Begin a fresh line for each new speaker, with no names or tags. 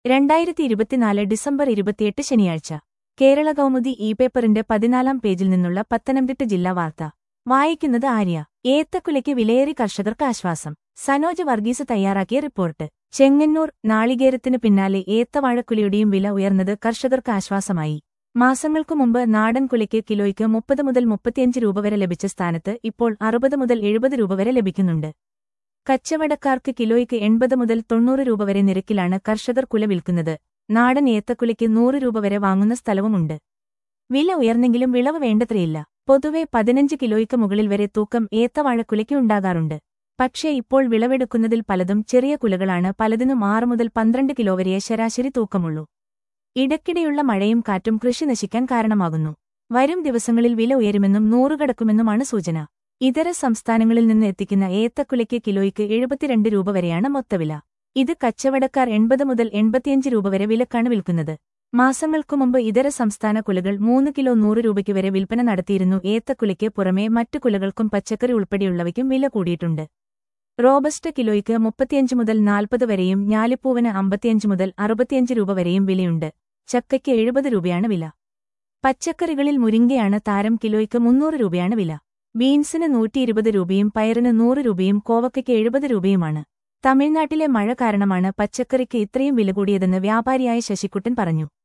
രണ്ടായിരത്തി ഇരുപത്തിനാല് ഡിസംബർ ഇരുപത്തിയെട്ട് ശനിയാഴ്ച കേരള കൗമുദി ഇ പേപ്പറിന്റെ പതിനാലാം പേജിൽ നിന്നുള്ള പത്തനംതിട്ട ജില്ലാ വാർത്ത വായിക്കുന്നത് ആര്യ ഏത്തക്കുലയ്ക്ക് വിലയേറി കർഷകർക്ക് ആശ്വാസം സനോജ് വർഗീസ് തയ്യാറാക്കിയ റിപ്പോർട്ട് ചെങ്ങന്നൂർ നാളികേരത്തിന് പിന്നാലെ ഏത്തവാഴക്കുലയുടെയും വില ഉയർന്നത് കർഷകർക്ക് ആശ്വാസമായി മാസങ്ങൾക്കു മുമ്പ് നാടൻ കുലയ്ക്ക് കിലോയ്ക്ക് മുപ്പത് മുതൽ മുപ്പത്തിയഞ്ച് രൂപ വരെ ലഭിച്ച സ്ഥാനത്ത് ഇപ്പോൾ അറുപത് മുതൽ എഴുപത് രൂപ വരെ ലഭിക്കുന്നുണ്ട് കച്ചവടക്കാർക്ക് കിലോയ്ക്ക് എൺപത് മുതൽ തൊണ്ണൂറ് രൂപ വരെ നിരക്കിലാണ് കർഷകർ കുല വിൽക്കുന്നത് നാടൻ ഏത്തക്കുലയ്ക്ക് നൂറ് രൂപ വരെ വാങ്ങുന്ന സ്ഥലവുമുണ്ട് വില ഉയർന്നെങ്കിലും വിളവ് വേണ്ടത്രയില്ല പൊതുവെ പതിനഞ്ച് കിലോയ്ക്ക് മുകളിൽ വരെ തൂക്കം ഏത്തവാഴക്കുലയ്ക്ക് ഉണ്ടാകാറുണ്ട് പക്ഷേ ഇപ്പോൾ വിളവെടുക്കുന്നതിൽ പലതും ചെറിയ കുലകളാണ് പലതിനും ആറ് മുതൽ പന്ത്രണ്ട് കിലോ വരെ ശരാശരി തൂക്കമുള്ളൂ ഇടയ്ക്കിടെയുള്ള മഴയും കാറ്റും കൃഷി നശിക്കാൻ കാരണമാകുന്നു വരും ദിവസങ്ങളിൽ വില ഉയരുമെന്നും നൂറുകടക്കുമെന്നുമാണ് സൂചന ഇതര സംസ്ഥാനങ്ങളിൽ നിന്ന് എത്തിക്കുന്ന ഏത്തക്കുലയ്ക്ക് കിലോയ്ക്ക് എഴുപത്തിരണ്ട് രൂപ വരെയാണ് മൊത്തവില ഇത് കച്ചവടക്കാർ എൺപത് മുതൽ എൺപത്തിയഞ്ച് രൂപ വരെ വിലക്കാണ് വിൽക്കുന്നത് മാസങ്ങൾക്കു മുമ്പ് ഇതര സംസ്ഥാന കുലകൾ മൂന്ന് കിലോ നൂറ് രൂപയ്ക്ക് വരെ വിൽപ്പന നടത്തിയിരുന്നു ഏത്തക്കുലയ്ക്ക് പുറമെ മറ്റു കുലകൾക്കും പച്ചക്കറി ഉൾപ്പെടെയുള്ളവയ്ക്കും വില കൂടിയിട്ടുണ്ട് റോബസ്റ്റ് കിലോയ്ക്ക് മുപ്പത്തിയഞ്ച് മുതൽ നാൽപ്പത് വരെയും ഞാലിപ്പൂവിന് അമ്പത്തിയഞ്ച് മുതൽ അറുപത്തിയഞ്ച് രൂപ വരെയും വിലയുണ്ട് ചക്കയ്ക്ക് എഴുപത് രൂപയാണ് വില പച്ചക്കറികളിൽ മുരിങ്ങയാണ് താരം കിലോയ്ക്ക് മുന്നൂറ് രൂപയാണ് വില ബീൻസിന് നൂറ്റിയിരുപത് രൂപയും പയറിന് നൂറ് രൂപയും കോവയ്ക്ക് എഴുപത് രൂപയുമാണ് തമിഴ്നാട്ടിലെ മഴ കാരണമാണ് പച്ചക്കറിക്ക് ഇത്രയും വില കൂടിയതെന്ന് വ്യാപാരിയായ ശശിക്കുട്ടൻ പറഞ്ഞു